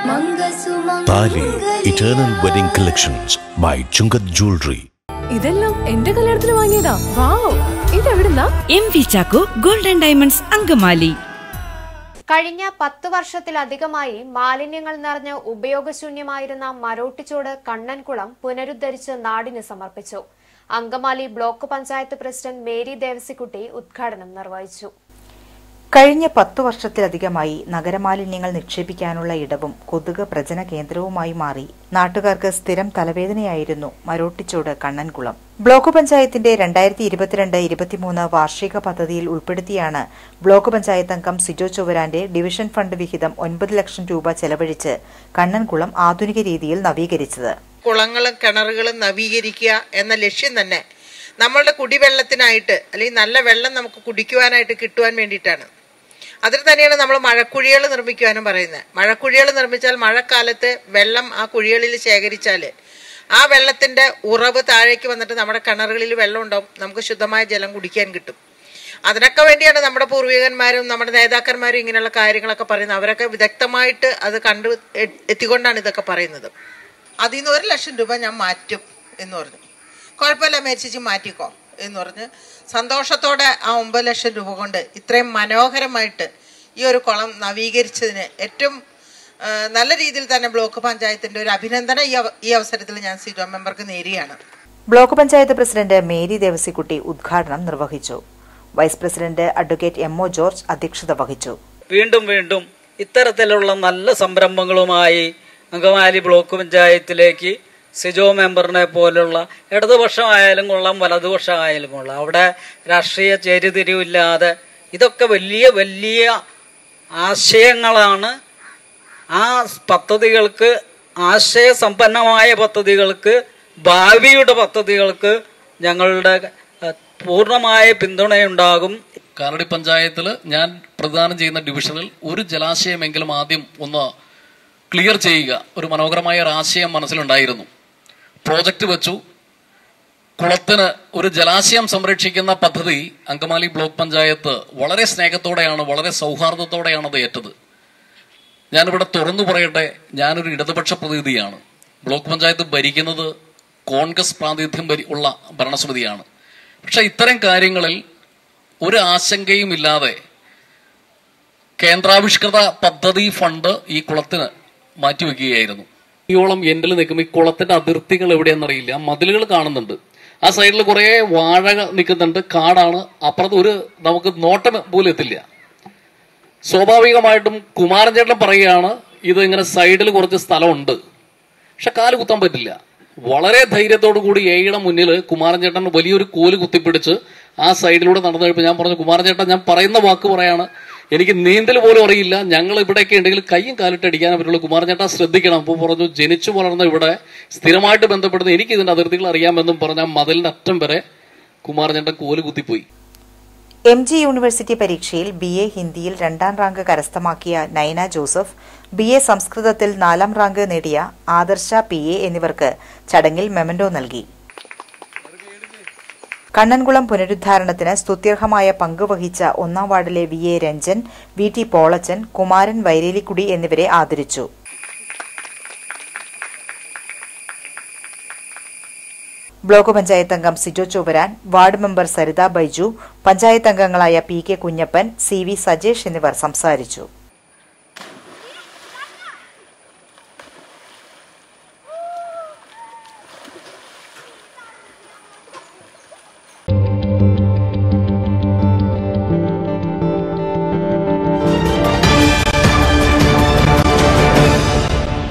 താലി eternal wedding collections by Chungath jewellery ഇതെല്ലാം എന്റെ കല്യാണത്തിന് വാങ്ങിയതാ വാവ് ഇതെവിടുന്നാ M V Chacko golden diamonds Angamaly കഴിഞ്ഞ പത്ത് വർഷത്തിലധികമായി മാലിന്യങ്ങൾ നിറഞ്ഞ് ഉപയോഗശൂന്യമായിരുന്ന മരോട്ടിച്ചോട് കണ്ണൻകുളം പുനരുദ്ധരിച്ച് നാടിന് സമർപ്പിച്ചു അങ്കമാലി ബ്ലോക്ക് പഞ്ചായത്ത് പ്രസിഡന്റ് മേരി ദേവസിക്കുട്ടി ഉദ്ഘാടനം നിർവഹിച്ചു കഴിഞ്ഞ പത്തു വർഷത്തിലധികമായി നഗരമാലിന്യങ്ങൾ നിക്ഷേപിക്കാനുള്ള ഇടവും കൊതുക് പ്രജന കേന്ദ്രവുമായി മാറി നാട്ടുകാർക്ക് സ്ഥിരം തലവേദനയായിരുന്നു മരോട്ടിച്ചോട് കണ്ണൻകുളം ബ്ലോക്ക് പഞ്ചായത്തിന്റെ രണ്ടായിരത്തി ഇരുപത്തിരണ്ട് ഇരുപത്തിമൂന്ന് വാർഷിക പദ്ധതിയിൽ ഉൾപ്പെടുത്തിയാണ് ബ്ലോക്ക് പഞ്ചായത്ത് അംഗം സിജോ ചൊവ്വരാന്റെ ഡിവിഷൻ ഫണ്ട് വിഹിതം ഒൻപത് ലക്ഷം രൂപ ചെലവഴിച്ച് കണ്ണൻകുളം ആധുനിക രീതിയിൽ നവീകരിച്ചത് കുളങ്ങളും കിണറുകളും നവീകരിക്കുക എന്ന ലക്ഷ്യം തന്നെ നമ്മളുടെ കുടിവെള്ളത്തിനായിട്ട് അല്ലെങ്കിൽ നല്ല വെള്ളം നമുക്ക് കുടിക്കുവാനായിട്ട് കിട്ടുവാൻ വേണ്ടിയിട്ടാണ് അതിൽ തന്നെയാണ് നമ്മൾ മഴക്കുഴികൾ നിർമ്മിക്കുവാനും പറയുന്നത് മഴക്കുഴികൾ നിർമ്മിച്ചാൽ മഴക്കാലത്ത് വെള്ളം ആ കുഴികളിൽ ശേഖരിച്ചാൽ ആ വെള്ളത്തിന്റെ ഉറവ് താഴേക്ക് വന്നിട്ട് നമ്മുടെ കിണറുകളിൽ വെള്ളം ഉണ്ടാവും നമുക്ക് ശുദ്ധമായ ജലം കുടിക്കാൻ കിട്ടും അതിനൊക്കെ വേണ്ടിയാണ് നമ്മുടെ പൂർവികന്മാരും നമ്മുടെ നേതാക്കന്മാരും ഇങ്ങനെയുള്ള കാര്യങ്ങളൊക്കെ പറയുന്നത് അവരൊക്കെ വിദഗ്ധമായിട്ട് അത് കണ്ടു എ- എത്തിക്കൊണ്ടാണ് ഇതൊക്കെ പറയുന്നത് അതിൽ നിന്ന് ഒരു ലക്ഷം രൂപ ഞാൻ മാറ്റും എന്ന് പറഞ്ഞു കുഴപ്പമില്ല മേടിച്ചു മാറ്റിക്കോ എന്ന് പറഞ്ഞ് സന്തോഷത്തോടെ ആ ഒമ്പത് ലക്ഷം രൂപ കൊണ്ട് ഇത്രയും മനോഹരമായിട്ട് ഈ ഒരു കുളം നവീകരിച്ചതിന് ഏറ്റവും ആ, നല്ല രീതിയിൽ തന്നെ ബ്ലോക്ക് പഞ്ചായത്തിന്റെ ഒരു അഭിനന്ദനം ഈ അവ- ഈ അവസരത്തിൽ ഞാൻ സിജോ മെമ്പർക്ക് നേരിയാണ് ബ്ലോക്ക് പഞ്ചായത്ത് പ്രസിഡന്റ് മേരി ദേവസിക്കുട്ടി ഉദ്ഘാടനം നിർവഹിച്ചു vice president advocate M O George അധ്യക്ഷത വഹിച്ചു വീണ്ടും വീണ്ടും ഇത്തരത്തിലുള്ള നല്ല സംരംഭങ്ങളുമായി അങ്കമാലി ബ്ലോക്ക് പഞ്ചായത്തിലേക്ക് സിജോ മെമ്പറിനെ പോലുള്ള ഇടതുപക്ഷമായാലും കൊള്ളാം വലതുപക്ഷമായാലും കൊള്ളാം അവിടെ രാഷ്ട്രീയ ചേരിതിരിവില്ലാതെ ഇതൊക്കെ വലിയ വലിയ ആശയങ്ങളാണ് ആ പദ്ധതികൾക്ക് ആശയസമ്പന്നമായ പദ്ധതികൾക്ക് ഭാവിയുടെ പദ്ധതികൾക്ക് ഞങ്ങളുടെ ഏഹ്, പൂർണ്ണമായ പിന്തുണയുണ്ടാകും കാലടി പഞ്ചായത്തിൽ ഞാൻ പ്രദാനം ചെയ്യുന്ന ഡിവിഷനിൽ ഒരു ജലാശയമെങ്കിലും ആദ്യം ഒന്ന് ക്ലിയർ ചെയ്യുക ഒരു മനോഹരമായ ഒരു ആശയം മനസ്സിലുണ്ടായിരുന്നു പ്രോജക്റ്റ് വെച്ചു കുളത്തിന് ഒരു ജലാശയം സംരക്ഷിക്കുന്ന പദ്ധതി അങ്കമാലി ബ്ലോക്ക് പഞ്ചായത്ത് വളരെ സ്നേഹത്തോടെയാണ് വളരെ സൗഹാർദ്ദത്തോടെയാണ് അത് ഏറ്റത് ഞാനിവിടെ തുറന്നു പറയട്ടെ ഞാനൊരു ഇടതുപക്ഷ പ്രതിനിധിയാണ് ബ്ലോക്ക് പഞ്ചായത്ത് ഭരിക്കുന്നത് കോൺഗ്രസ് പ്രാതിനിധ്യം ഭരി- ഉള്ള ഭരണസമിതിയാണ് പക്ഷെ ഇത്തരം കാര്യങ്ങളിൽ ഒരു ആശങ്കയും ഇല്ലാതെ കേന്ദ്രാവിഷ്കൃത പദ്ധതി ഫണ്ട് ഈ കുളത്തിന് മാറ്റിവെക്കുകയായിരുന്നു ഈയോളം എൻഡിൽ നിൽക്കുമ്പോൾ ഈ കുളത്തിന്റെ അതിർത്തികൾ എവിടെയെന്നറിയില്ല മതിലുകൾ കാണുന്നുണ്ട് ആ സൈഡിൽ കുറെ വാഴ നിൽക്കുന്നുണ്ട് കാടാണ് അപ്പുറത്ത് ഒരു നമുക്ക് നോട്ടം പോലും എത്തില്ല സ്വാഭാവികമായിട്ടും കുമാരൻ ചേട്ടൻ പറയുകയാണ് ഇത് ഇങ്ങനെ സൈഡിൽ കുറച്ച് സ്ഥലമുണ്ട് പക്ഷെ കാല് കുത്താൻ പറ്റില്ല വളരെ ധൈര്യത്തോടു കൂടി എയുടെ മുന്നിൽ കുമാരൻ ചേട്ടൻ വലിയൊരു കോല് കുത്തിപ്പിടിച്ച് ആ സൈഡിലൂടെ നടന്നു കഴിഞ്ഞപ്പോൾ ഞാൻ പറഞ്ഞു കുമാരൻ ചേട്ടൻ ഞാൻ പറയുന്ന വാക്ക് പറയാണ് എനിക്ക് നീന്തൽ പോലും അറിയില്ല ഞങ്ങൾ ഇവിടെയൊക്കെ ഉണ്ടെങ്കിൽ കൈയും കാലിട്ട് അടിക്കാനേ പറ്റുള്ളൂ കുമാരൻ ചേട്ടാ ശ്രദ്ധിക്കണം അപ്പോൾ പറഞ്ഞു ജനിച്ചു വളർന്ന ഇവിടെ സ്ഥിരമായിട്ട് ബന്ധപ്പെടുന്ന എനിക്ക് ഇതിന്റെ അതിർത്തികൾ അറിയാമെന്നും പറഞ്ഞ മതിലിന്റെ അറ്റം വരെ കുമാരൻ ചേട്ടൻ കോല് കുത്തിപ്പോയി എം ജി യൂണിവേഴ്സിറ്റി പരീക്ഷയിൽ ബി എ ഹിന്ദിയിൽ രണ്ടാം റാങ്ക് കരസ്ഥമാക്കിയ നൈന ജോസഫ് ബി എ സംസ്കൃതത്തിൽ നാലാം റാങ്ക് നേടിയ ആദർശ പി എ എന്നിവർക്ക് ചടങ്ങിൽ മെമന്റോ നൽകി കണ്ണൻകുളം പുനരുദ്ധാരണത്തിന് സ്തുത്യർഹമായ പങ്ക് വഹിച്ച ഒന്നാം വാർഡിലെ V A Ranjan V T Polachan Kumaran Vairelikkudi എന്നിവരെ ആദരിച്ചു ബ്ലോക്ക് പഞ്ചായത്ത് അംഗം സിജോ ചോവരാൻ വാർഡ് മെമ്പർ സരിത ബൈജു പഞ്ചായത്ത് അംഗങ്ങളായ P K Kunjappan C V Sajesh എന്നിവർ സംസാരിച്ചു